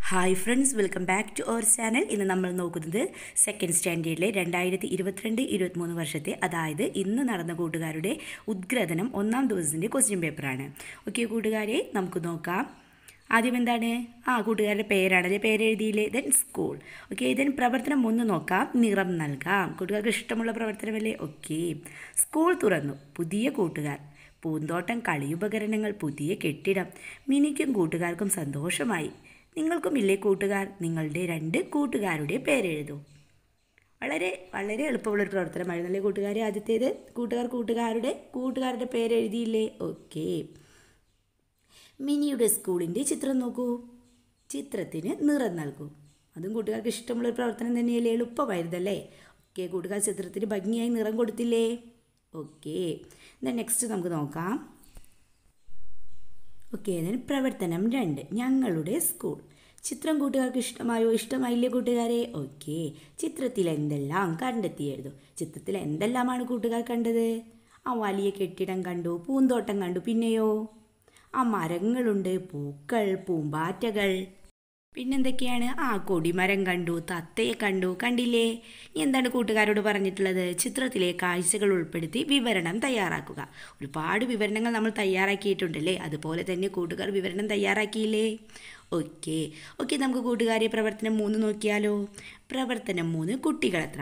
hi friends welcome back to our channel ഇന്ന് നമ്മൾ നോക്കുന്നത് സെക്കൻഡ് സ്റ്റാൻഡേർഡിലെ രണ്ടായിരത്തി ഇരുപത്തിരണ്ട് ഇരുപത്തിമൂന്ന് വർഷത്തെ അതായത് ഇന്ന് നടന്ന കൂട്ടുകാരുടെ ഉദ്ഗ്രഥനം ഒന്നാം ദിവസത്തിൻ്റെ ക്വസ്റ്റ്യൻ പേപ്പറാണ് ഓക്കെ കൂട്ടുകാരെ നമുക്ക് നോക്കാം ആദ്യം എന്താണ് ആ കൂട്ടുകാരുടെ പേരാണല്ലേ പേരെഴുതിയില്ലേ ദെൻ സ്കൂൾ ഓക്കെ ദെൻ പ്രവർത്തനം ഒന്ന് നോക്കാം നിറം നൽകാം കൂട്ടുകാർക്ക് ഇഷ്ടമുള്ള പ്രവർത്തനമല്ലേ ഓക്കെ സ്കൂൾ തുറന്നു പുതിയ കൂട്ടുകാർ പൂന്തോട്ടം കളിയുപകരണങ്ങൾ പുതിയ കെട്ടിടം മിനിക്കും കൂട്ടുകാർക്കും സന്തോഷമായി നിങ്ങൾക്കും ഇല്ലേ കൂട്ടുകാർ നിങ്ങളുടെ രണ്ട് കൂട്ടുകാരുടെ പേരെഴുതൂ വളരെ വളരെ എളുപ്പമുള്ളൊരു പ്രവർത്തനമായിരുന്നല്ലേ കൂട്ടുകാരെ ആദ്യത്തേത് കൂട്ടുകാർ കൂട്ടുകാരുടെ കൂട്ടുകാരുടെ പേരെഴുതിയില്ലേ ഓക്കെ മിനിയുടെ സ്കൂളിൻ്റെ ചിത്രം നോക്കൂ ചിത്രത്തിന് നിറം നൽകൂ അതും കൂട്ടുകാർക്ക് ഇഷ്ടമുള്ളൊരു പ്രവർത്തനം തന്നെയല്ലേ എളുപ്പമായിരുന്നല്ലേ ഓക്കെ കൂട്ടുകാർ ചിത്രത്തിന് ഭംഗിയായി നിറം കൊടുത്തില്ലേ ഓക്കെ എന്നാൽ നെക്സ്റ്റ് നമുക്ക് നോക്കാം ഓക്കെ then പ്രവർത്തനം രണ്ട് ഞങ്ങളുടെ സ്കൂൾ ചിത്രം കൂട്ടുകാർക്ക് ഇഷ്ടമായോ ഇഷ്ടമായില്ലേ കൂട്ടുകാരെ ഓക്കെ ചിത്രത്തിൽ എന്തെല്ലാം കണ്ടെത്തി എഴുതൂ ചിത്രത്തിൽ എന്തെല്ലാമാണ് കൂട്ടുകാർ കണ്ടത് ആ വലിയ കെട്ടിടം കണ്ടു പൂന്തോട്ടം കണ്ടു പിന്നെയോ ആ മരങ്ങളുണ്ട് പൂക്കൾ പൂമ്പാറ്റകൾ പിന്നെന്തൊക്കെയാണ് ആ കൊടിമരം കണ്ടു തത്തയെ കണ്ടു കണ്ടില്ലേ ഇനി എന്താണ് കൂട്ടുകാരോട് പറഞ്ഞിട്ടുള്ളത് ചിത്രത്തിലെ കാഴ്ചകൾ ഉൾപ്പെടുത്തി വിവരണം തയ്യാറാക്കുക ഒരുപാട് വിവരണങ്ങൾ നമ്മൾ തയ്യാറാക്കിയിട്ടുണ്ടല്ലേ അതുപോലെ തന്നെ കൂട്ടുകാർ വിവരണം തയ്യാറാക്കിയില്ലേ ഓക്കെ ഓക്കെ നമുക്ക് കൂട്ടുകാരെ പ്രവർത്തനം മൂന്ന് നോക്കിയാലോ പ്രവർത്തനം മൂന്ന് കുട്ടികളെത്ര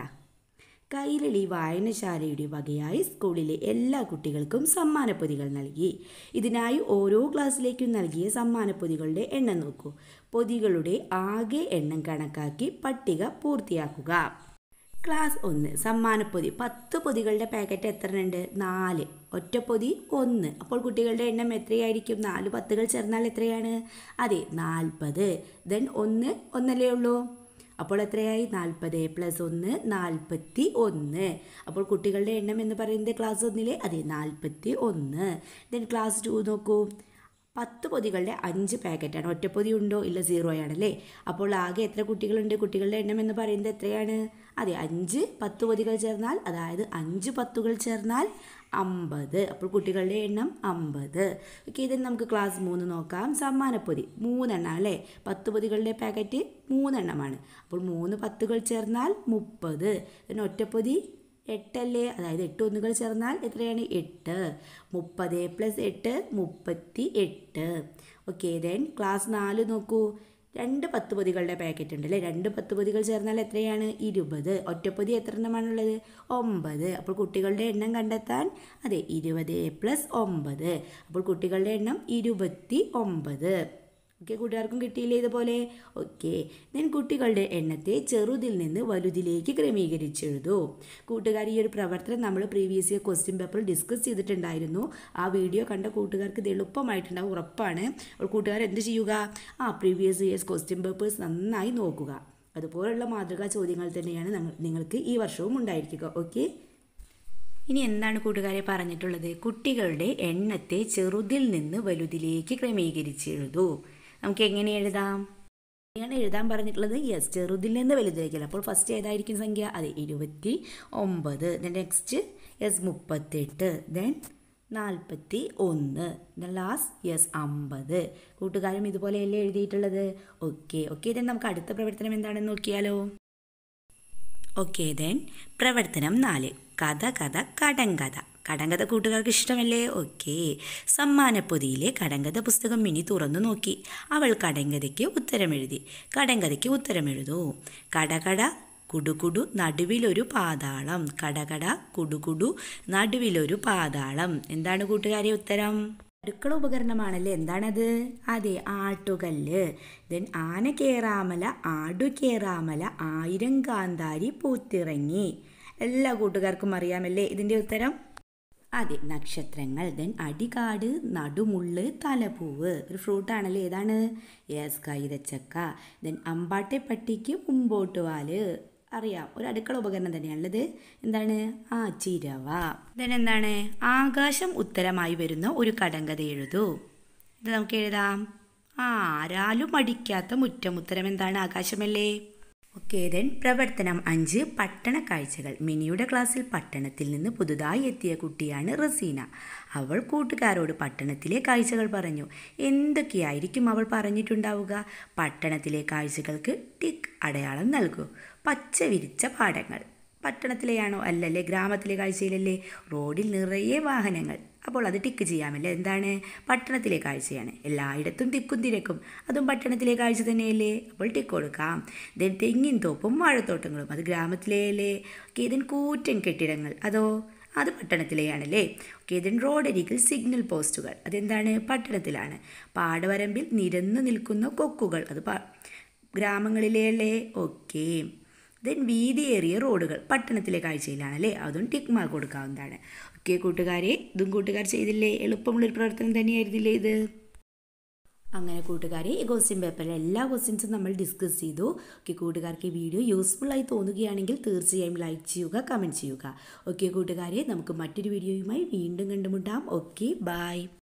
കൈരളി വായനശാലയുടെ വകയായി സ്കൂളിലെ എല്ലാ കുട്ടികൾക്കും സമ്മാനപ്പൊതികൾ നൽകി ഇതിനായി ഓരോ ക്ലാസ്സിലേക്കും നൽകിയ സമ്മാനപ്പൊതികളുടെ എണ്ണം നോക്കൂ പൊതികളുടെ ആകെ എണ്ണം കണക്കാക്കി പട്ടിക പൂർത്തിയാക്കുക ക്ലാസ് ഒന്ന് സമ്മാനപ്പൊതി പത്ത് പൊതികളുടെ പാക്കറ്റ് എത്ര ഉണ്ട് നാല് ഒറ്റപ്പൊതി ഒന്ന് അപ്പോൾ കുട്ടികളുടെ എണ്ണം എത്രയായിരിക്കും നാല് പത്തുകൾ ചേർന്നാൽ എത്രയാണ് അതെ നാൽപ്പത് ദെൻ ഒന്ന് ഒന്നല്ലേ ഉള്ളൂ അപ്പോൾ എത്രയായി നാൽപ്പത് പ്ലസ് ഒന്ന് നാൽപ്പത്തി ഒന്ന് അപ്പോൾ കുട്ടികളുടെ എണ്ണം എന്ന് പറയുന്നത് ക്ലാസ് ഒന്നിലെ അതെ നാൽപ്പത്തി ഒന്ന് ദെൻ ക്ലാസ് ടു നോക്കൂ പത്ത് പൊതികളുടെ അഞ്ച് പാക്കറ്റാണ് ഒറ്റപ്പൊതി ഉണ്ടോ ഇല്ല സീറോ ആണല്ലേ അപ്പോൾ ആകെ എത്ര കുട്ടികളുണ്ട് കുട്ടികളുടെ എണ്ണം എന്ന് പറയുന്നത് എത്രയാണ് അതെ അഞ്ച് പത്ത് പൊതികൾ ചേർന്നാൽ അതായത് അഞ്ച് പത്തുകൾ ചേർന്നാൽ അമ്പത് അപ്പോൾ കുട്ടികളുടെ എണ്ണം അമ്പത് ഓക്കെ ഇതിന് നമുക്ക് ക്ലാസ് മൂന്ന് നോക്കാം സമ്മാനപ്പൊതി മൂന്നെണ്ണം അല്ലേ പത്ത് പൊതികളുടെ പാക്കറ്റ് മൂന്നെണ്ണമാണ് അപ്പോൾ മൂന്ന് പത്തുകൾ ചേർന്നാൽ മുപ്പത് പിന്നെ ഒറ്റപ്പൊതി എട്ടല്ലേ അതായത് എട്ട് ഒന്നുകൾ ചേർന്നാൽ എത്രയാണ് എട്ട് മുപ്പത് പ്ലസ് എട്ട് മുപ്പത്തി എട്ട് ഓക്കെ ദെൻ ക്ലാസ് നാല് നോക്കൂ രണ്ട് പത്ത് പൊതികളുടെ പാക്കറ്റ് ഉണ്ട് അല്ലേ രണ്ട് പത്ത് പൊതികൾ ചേർന്നാൽ എത്രയാണ് ഇരുപത് ഒറ്റപ്പൊതി എത്ര എണ്ണമാണുള്ളത് ഒമ്പത് അപ്പോൾ കുട്ടികളുടെ എണ്ണം കണ്ടെത്താൻ അതെ ഇരുപത് പ്ലസ് ഒമ്പത് അപ്പോൾ കുട്ടികളുടെ എണ്ണം ഇരുപത്തി ഒമ്പത് ഓക്കെ കൂട്ടുകാർക്കും കിട്ടിയില്ലേ ഇതുപോലെ ഓക്കെ ദെൻ കുട്ടികളുടെ എണ്ണത്തെ ചെറുതിൽ നിന്ന് വലുതിലേക്ക് ക്രമീകരിച്ചെഴുതൂ കൂട്ടുകാർ ഈ ഒരു പ്രവർത്തനം നമ്മൾ പ്രീവിയസ് ഇയർ ക്വസ്റ്റ്യൻ പേപ്പറിൽ ഡിസ്കസ് ചെയ്തിട്ടുണ്ടായിരുന്നു ആ വീഡിയോ കണ്ട കൂട്ടുകാർക്ക് ഇത് എളുപ്പമായിട്ടുണ്ടാവും ഉറപ്പാണ് അപ്പോൾ കൂട്ടുകാർ എന്ത് ചെയ്യുക ആ പ്രീവിയസ് ഇയേഴ്സ് ക്വസ്റ്റ്യൻ പേപ്പേഴ്സ് നന്നായി നോക്കുക അതുപോലുള്ള മാതൃകാ ചോദ്യങ്ങൾ തന്നെയാണ് നിങ്ങൾക്ക് ഈ വർഷവും ഉണ്ടായിരിക്കുക ഓക്കെ ഇനി എന്താണ് കൂട്ടുകാരെ പറഞ്ഞിട്ടുള്ളത് കുട്ടികളുടെ എണ്ണത്തെ ചെറുതിൽ നിന്ന് വലുതിലേക്ക് ക്രമീകരിച്ച് എഴുതൂ നമുക്ക് എങ്ങനെ എഴുതാം എങ്ങനെയാണ് എഴുതാൻ പറഞ്ഞിട്ടുള്ളത് യെസ് ചെറുതിൽ നിന്ന് വലുതിലേക്കല്ല അപ്പോൾ ഫസ്റ്റ് ഏതായിരിക്കും സംഖ്യ അതെ ഇരുപത്തി ഒമ്പത് ദെൻ നെക്സ്റ്റ് യെസ് മുപ്പത്തെട്ട് ദെൻ നാൽപ്പത്തി ഒന്ന് ദെൻ ലാസ്റ്റ് യെസ് അമ്പത് കൂട്ടുകാരും ഇതുപോലെയല്ലേ എഴുതിയിട്ടുള്ളത് ഓക്കെ ഓക്കെ ദെൻ നമുക്ക് അടുത്ത പ്രവർത്തനം എന്താണെന്ന് നോക്കിയാലോ ഓക്കെ ദെൻ പ്രവർത്തനം നാല് കഥ കഥ കടങ്കഥ കടങ്കഥ കൂട്ടുകാർക്ക് ഇഷ്ടമല്ലേ ഓക്കെ സമ്മാനപ്പൊതിയിലെ കടങ്കഥ പുസ്തകം മിനി തുറന്നു നോക്കി അവൾ കടങ്കഥയ്ക്ക് ഉത്തരമെഴുതി കടങ്കഥയ്ക്ക് ഉത്തരമെഴുതൂ കടകട കുടുകുടു നടുവിലൊരു പാതാളം കടകട കുടുകുടു നടുവിലൊരു പാതാളം എന്താണ് കൂട്ടുകാരെ ഉത്തരം അടുക്കള ഉപകരണമാണല്ലേ എന്താണത് അതെ ആട്ടുകല്ല് ദെൻ ആന കേറാമല ആടു കേറാമല ആയിരം കാന്താരി പൂത്തിറങ്ങി എല്ലാ കൂട്ടുകാർക്കും അറിയാമല്ലേ ഇതിൻ്റെ ഉത്തരം അതെ നക്ഷത്രങ്ങൾ ദെൻ അടികാട് നടുമുള്ള് തലപൂവ് ഒരു ഫ്രൂട്ടാണല്ലേ ഏതാണ് യെസ് കൈതച്ചക്ക ദെൻ അമ്പാട്ടെ പട്ടിക്ക് മുമ്പോട്ട് വാല് അറിയാം ഒരു അടുക്കള ഉപകരണം തന്നെയാണുള്ളത് എന്താണ് ആ ചിരവ ദെൻ എന്താണ് ആകാശം ഉത്തരമായി വരുന്ന ഒരു കടങ്കഥ എഴുതൂ ഇത് നമുക്ക് എഴുതാം ആ ആരാലും അടിക്കാത്ത മുറ്റം ഉത്തരം എന്താണ് ആകാശമല്ലേ ഓക്കെ ദെൻ പ്രവർത്തനം അഞ്ച് പട്ടണ കാഴ്ചകൾ മിനിയുടെ ക്ലാസ്സിൽ പട്ടണത്തിൽ നിന്ന് പുതുതായി എത്തിയ കുട്ടിയാണ് റസീന അവൾ കൂട്ടുകാരോട് പട്ടണത്തിലെ കാഴ്ചകൾ പറഞ്ഞു എന്തൊക്കെയായിരിക്കും അവൾ പറഞ്ഞിട്ടുണ്ടാവുക പട്ടണത്തിലെ കാഴ്ചകൾക്ക് ടിക്ക് അടയാളം നൽകൂ പച്ച വിരിച്ച പാടങ്ങൾ പട്ടണത്തിലെയാണോ അല്ലല്ലേ ഗ്രാമത്തിലെ കാഴ്ചയിലല്ലേ റോഡിൽ നിറയെ വാഹനങ്ങൾ അപ്പോൾ അത് ടിക്ക് ചെയ്യാമല്ലേ എന്താണ് പട്ടണത്തിലെ കാഴ്ചയാണ് എല്ലായിടത്തും തിക്കും തിരക്കും അതും പട്ടണത്തിലെ കാഴ്ച തന്നെയല്ലേ അപ്പോൾ ടിക്ക് കൊടുക്കാം ദെൻ തെങ്ങിൻ തോപ്പും വാഴത്തോട്ടങ്ങളും അത് ഗ്രാമത്തിലെയല്ലേ ഓക്കെ ദെൻ കൂറ്റൻ കെട്ടിടങ്ങൾ അതോ അത് പട്ടണത്തിലെയാണല്ലേ ഓക്കെ ദെൻ റോഡരികിൽ സിഗ്നൽ പോസ്റ്റുകൾ അതെന്താണ് പട്ടണത്തിലാണ് പാടവരമ്പിൽ നിരന്നു നിൽക്കുന്ന കൊക്കുകൾ അത് പ ഗ്രാമങ്ങളിലെയല്ലേ ഓക്കെ ദെൻ വീതിയേറിയ റോഡുകൾ പട്ടണത്തിലെ കാഴ്ചയിലാണല്ലേ അതും ടിക്ക് മാർക്ക് കൊടുക്കാവുന്നതാണ് ഓക്കെ കൂട്ടുകാരെ ഇതും കൂട്ടുകാർ ചെയ്തില്ലേ എളുപ്പമുള്ളൊരു പ്രവർത്തനം തന്നെയായിരുന്നില്ലേ ഇത് അങ്ങനെ കൂട്ടുകാരെ ഈ ക്വസ്റ്റ്യൻ പേപ്പറിലെ എല്ലാ ക്വസ്റ്റ്യൻസും നമ്മൾ ഡിസ്കസ് ചെയ്തു ഓക്കെ കൂട്ടുകാർക്ക് ഈ വീഡിയോ യൂസ്ഫുൾ ആയി തോന്നുകയാണെങ്കിൽ തീർച്ചയായും ലൈക്ക് ചെയ്യുക കമൻറ്റ് ചെയ്യുക ഓക്കെ കൂട്ടുകാരെ നമുക്ക് മറ്റൊരു വീഡിയോയുമായി വീണ്ടും കണ്ടുമുട്ടാം ഓക്കെ ബൈ